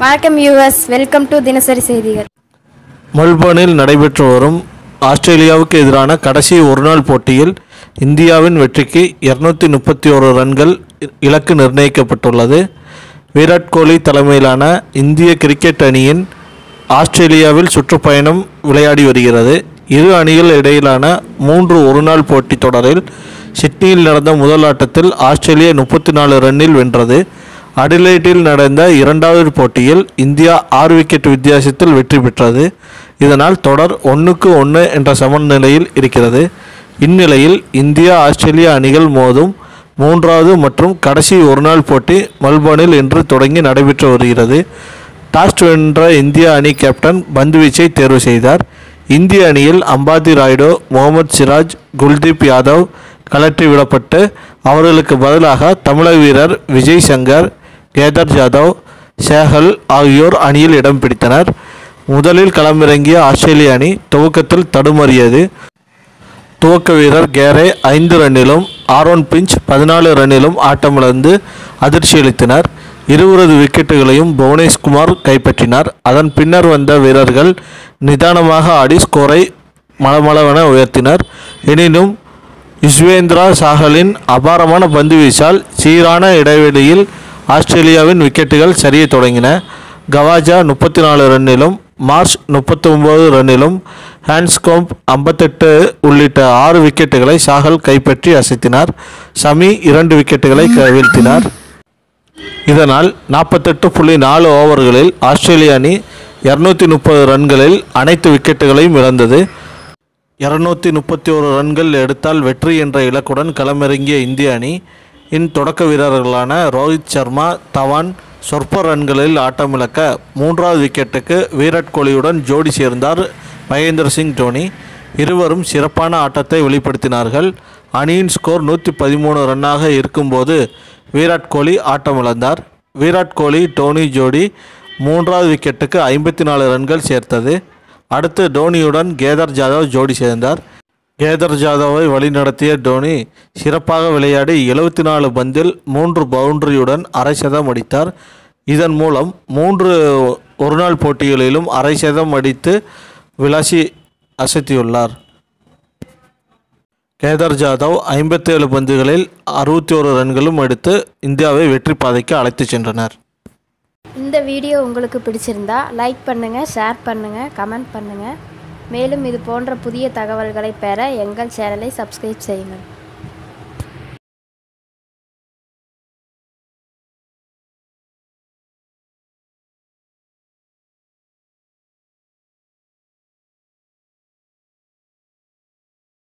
வணக்கம் US welcome to தினசரி செய்திகள் மெல்பர்னில் நடைபெற்று வரும் ஆஸ்திரேலியாவுக்கு எதிரான கடைசி ஒருநாள் போட்டியில் இந்தியாவின் வெற்றிக்கு இருநூத்தி முப்பத்தி ஓரு ரன்கள் இ- இலக்கு நிர்ணயிக்கப்பட்டுள்ளது விராட் கோலி தலைமையிலான இந்திய கிரிக்கெட் அணியின் ஆஸ்திரேலியாவில் சுற்றுப்பயணம் விளையாடி வருகிறது இரு அணிகள் இடையிலான மூன்று ஒருநாள் போட்டித் தொடரில் சிட்னியில் நடந்த முதல் ஆட்டத்தில் ஆஸ்திரேலியா முப்பத்தி நாலு ரன்னில் வென்றது அடிலைட்டில் நடந்த இரண்டாவது போட்டியில் இந்தியா ஆறு விக்கெட் வித்தியாசத்தில் வெற்றி பெற்றது இதனால் தொடர் ஒன்றுக்கு ஒன்று என்ற சமநிலையில் இருக்கிறது இந்நிலையில் இந்தியா ஆஸ்திரேலியா அணிகள் மோதும் மூன்றாவது மற்றும் கடைசி ஒருநாள் போட்டி மெல்பர்னில் இன்று தொடங்கி நடைபெற்று வருகிறது டாஸ் வென்ற இந்திய அணி கேப்டன் பந்துவீச்சை தேர்வு செய்தார் இந்திய அணியில் அம்பாதி ராய்டு முகமது சிராஜ் குல்தீப் யாதவ் கலற்றி விடப்பட்டு அவர்களுக்கு பதிலாக தமிழக வீரர் விஜய் சங்கர் கேதர் ஜாதவ் சேகல் ஆகியோர் அணியில் இடம் பிடித்தனர் முதலில் களமிறங்கிய ஆஸ்திரேலிய அணி துவக்கத்தில் தடுமாறியது துவக்க வீரர் கேரே ஐந்து ரன்னிலும் ஆரோன் பிஞ்ச் பதினாலு ரன்னிலும் ஆட்டமிழந்து அதிர்ச்சியளித்தனர் இருவரது விக்கெட்டுகளையும் புவனேஷ்குமார் கைப்பற்றினார் அதன் பின்னர் வந்த வீரர்கள் நிதானமாக ஆடி ஸ்கோரை மளமளவென உயர்த்தினர் எனினும் யுஸ்வேந்திரா சாகலின் அபாரமான பந்து வீச்சால் சீரான இடைவெளியில் ஆஸ்திரேலியாவின் விக்கெட்டுகள் சரியத் தொடங்கின கவாஜா முப்பத்தி நாலு ரன்னிலும் மார்ச் முப்பத்தி ஒன்பது ரன்னிலும் ஹான்ஸ்கோம்ப் ஐம்பத்தெட்டு உள்ளிட்ட ஆறு விக்கெட்டுகளை சாகல் கைப்பற்றி அசைத்தினார் சமி இரண்டு விக்கெட்டுகளை க- வீழ்த்தினார் இதனால் நாற்பத்தெட்டு புள்ளி நாலு ஓவர்களில் ஆஸ்திரேலிய அணி இரநூத்தி முப்பது ரன்களில் அனைத்து விக்கெட்டுகளையும் இழந்தது இருநூத்தி முப்பத்தி ஒரு ரன்கள் எடுத்தால் வெற்றி என்ற இலக்குடன் களமிறங்கிய இந்திய அணி இன் தொடக்க வீரர்களான ரோஹித் சர்மா தவான் சொற்ப ரன்களில் ஆட்டமிழக்க மூன்றாவது விக்கெட்டுக்கு விராட் கோலியுடன் ஜோடி சேர்ந்தார் மகேந்திர சிங் தோனி இருவரும் சிறப்பான ஆட்டத்தை வெளிப்படுத்தினார்கள் அணியின் ஸ்கோர் நூற்றி பதிமூணு ரன்னாக இருக்கும்போது விராட் கோலி ஆட்டமிழந்தார் விராட் கோலி டோனி ஜோடி மூன்றாவது விக்கெட்டுக்கு ஐம்பத்தி நாலு ரன்கள் சேர்த்தது அடுத்து டோனியுடன் கேதர் ஜாதவ் ஜோடி சேர்ந்தார் கேதர் ஜாதவை வழிநடத்திய டோனி சிறப்பாக விளையாடி எழுபத்தி நாலு பந்தில் மூன்று பவுண்டரியுடன் அரை சதம் அடித்தார் இதன் மூலம் மூன்று ஒருநாள் போட்டிகளிலும் அரை சதம் அடித்து விளாசி அசத்தியுள்ளார் கேதார் ஜாதவ் ஐம்பத்தேழு பந்துகளில் அறுபத்தி ஒரு ரன்களும் எடுத்து இந்தியாவை வெற்றி பாதைக்கு அழைத்துச் சென்றனர் இந்த வீடியோ உங்களுக்கு பிடிச்சிருந்தா லைக் பண்ணுங்கள் ஷேர் பண்ணுங்கள் கமெண்ட் பண்ணுங்கள் மேலும் இது போன்ற புதிய தகவல்களை பெற எங்கள் சேனலை சப்ஸ்கிரைப் செய்யுங்கள்